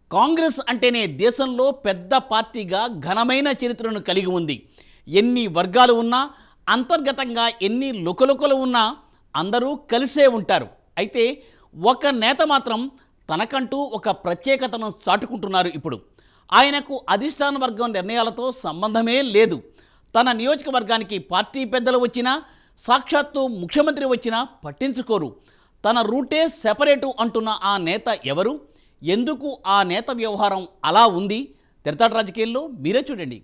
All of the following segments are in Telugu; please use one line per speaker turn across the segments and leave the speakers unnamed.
కాంగ్రెస్ అంటేనే దేశంలో పెద్ద పార్టీగా ఘనమైన చరిత్రను కలిగి ఉంది ఎన్ని వర్గాలు ఉన్నా అంతర్గతంగా ఎన్ని లుకలుకలు ఉన్నా అందరూ కలిసే ఉంటారు అయితే ఒక నేత మాత్రం తనకంటూ ఒక ప్రత్యేకతను చాటుకుంటున్నారు ఇప్పుడు ఆయనకు అధిష్టాన వర్గం నిర్ణయాలతో సంబంధమే లేదు తన నియోజకవర్గానికి పార్టీ పెద్దలు వచ్చినా సాక్షాత్తు ముఖ్యమంత్రి వచ్చినా పట్టించుకోరు తన రూటే సెపరేటు అంటున్న ఆ నేత ఎవరు ఎందుకు ఆ నేత వ్యవహారం అలా ఉంది తెరతాట రాజకీయాల్లో మీరే చూడండి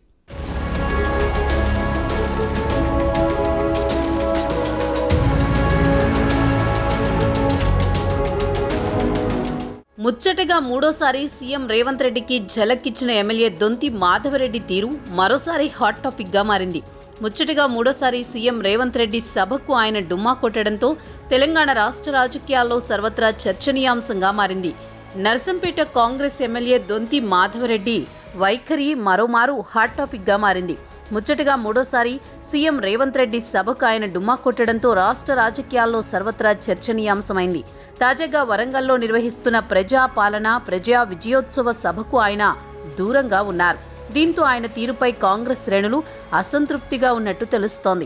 ముచ్చటగా మూడోసారి సీఎం రేవంత్ రెడ్డికి ఝలక్కిచ్చిన ఎమ్మెల్యే దొంతి మాధవరెడ్డి తీరు మరోసారి హాట్ టాపిక్ గా మారింది ముచ్చటగా మూడోసారి సీఎం రేవంత్ రెడ్డి సభకు ఆయన డుమ్మా కొట్టడంతో తెలంగాణ రాష్ట్ర రాజకీయాల్లో సర్వత్రా చర్చనీయాంశంగా మారింది నర్సంపేట కాంగ్రెస్ ఎమ్మెల్యే దొంతి మాధవరెడ్డి వైఖరి మరోమారు హాట్ టాపిక్ గా మారింది ముచ్చటగా మూడోసారి సీఎం రేవంత్ రెడ్డి సభకు ఆయన డుమ్మా కొట్టడంతో రాష్ట్ర రాజకీయాల్లో సర్వత్రా చర్చనీయాంశమైంది తాజాగా వరంగల్లో నిర్వహిస్తున్న ప్రజా పాలన ప్రజా విజయోత్సవ సభకు ఆయన దూరంగా ఉన్నారు దీంతో ఆయన తీరుపై కాంగ్రెస్ శ్రేణులు అసంతృప్తిగా ఉన్నట్టు తెలుస్తోంది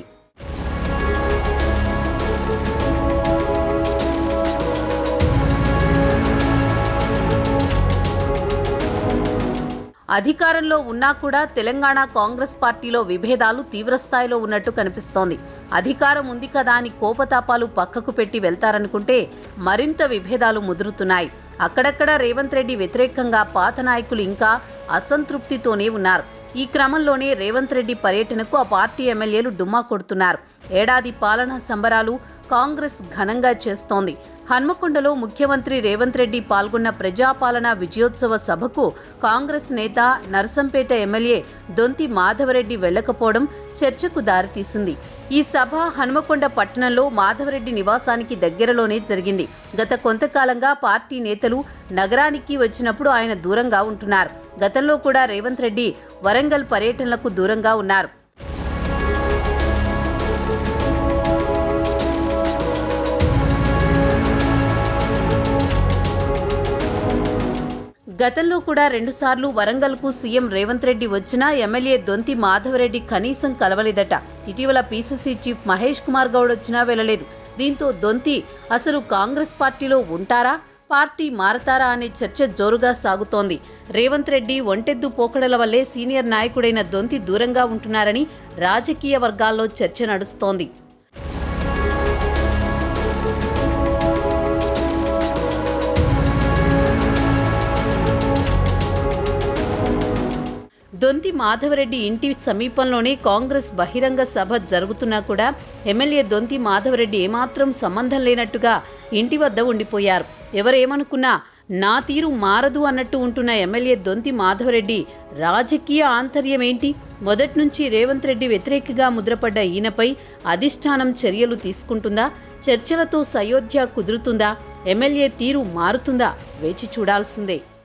అధికారంలో ఉన్నా కూడా తెలంగాణ కాంగ్రెస్ పార్టీలో విభేదాలు తీవ్రస్థాయిలో ఉన్నట్టు కనిపిస్తోంది అధికారం ఉంది కదా అని కోపతాపాలు పక్కకు పెట్టి వెళ్తారనుకుంటే మరింత విభేదాలు ముదురుతున్నాయి అక్కడక్కడ రేవంత్ రెడ్డి వ్యతిరేకంగా పాత నాయకులు ఇంకా అసంతృప్తితోనే ఉన్నారు ఈ క్రమంలోనే రేవంత్ రెడ్డి పర్యటనకు ఆ పార్టీ ఎమ్మెల్యేలు డుమ్మా కొడుతున్నారు ఏడాది పాలనా సంబరాలు కాంగ్రెస్ ఘనంగా చేస్తోంది హన్మకొండలో ముఖ్యమంత్రి రేవంత్ రెడ్డి పాల్గొన్న ప్రజాపాలన విజయోత్సవ సభకు కాంగ్రెస్ నేత నర్సంపేట ఎమ్మెల్యే దొంతి మాధవరెడ్డి వెళ్లకపోవడం చర్చకు దారితీసింది ఈ సభ హన్మకొండ పట్టణంలో మాధవరెడ్డి నివాసానికి దగ్గరలోనే జరిగింది గత కొంతకాలంగా పార్టీ నేతలు నగరానికి వచ్చినప్పుడు ఆయన దూరంగా ఉంటున్నారు గతంలో కూడా రేవంత్ రెడ్డి వరంగల్ పర్యటనలకు దూరంగా ఉన్నారు గతంలో కూడా రెండుసార్లు వరంగల్కు సీఎం రేవంత్ రెడ్డి వచ్చినా ఎమ్మెల్యే దొంతి మాధవరెడ్డి కనీసం కలవలేదట ఇటీవల పీసీసీ చీఫ్ మహేష్ కుమార్ గౌడ్ వచ్చినా వెళ్ళలేదు దీంతో దొంతి అసలు కాంగ్రెస్ పార్టీలో ఉంటారా పార్టీ మారతారా అనే చర్చ జోరుగా సాగుతోంది రేవంత్ రెడ్డి ఒంటెద్దు పోకడల వల్లే సీనియర్ నాయకుడైన దొంతి దూరంగా ఉంటున్నారని రాజకీయ వర్గాల్లో చర్చ నడుస్తోంది దొంతి మాధవరెడ్డి ఇంటి సమీపంలోనే కాంగ్రెస్ బహిరంగ సభ జరుగుతున్నా కూడా ఎమ్మెల్యే దొంతి మాధవరెడ్డి ఏమాత్రం సంబంధం లేనట్టుగా ఇంటి వద్ద ఉండిపోయారు ఎవరేమనుకున్నా నా తీరు మారదు అన్నట్టు ఉంటున్న ఎమ్మెల్యే దొంతి మాధవరెడ్డి రాజకీయ ఆంతర్యం ఏంటి మొదటి నుంచి రేవంత్ రెడ్డి వ్యతిరేకగా ముద్రపడ్డ ఈయనపై అధిష్టానం చర్యలు తీసుకుంటుందా చర్చలతో సయోధ్య కుదురుతుందా ఎమ్మెల్యే తీరు మారుతుందా వేచి చూడాల్సిందే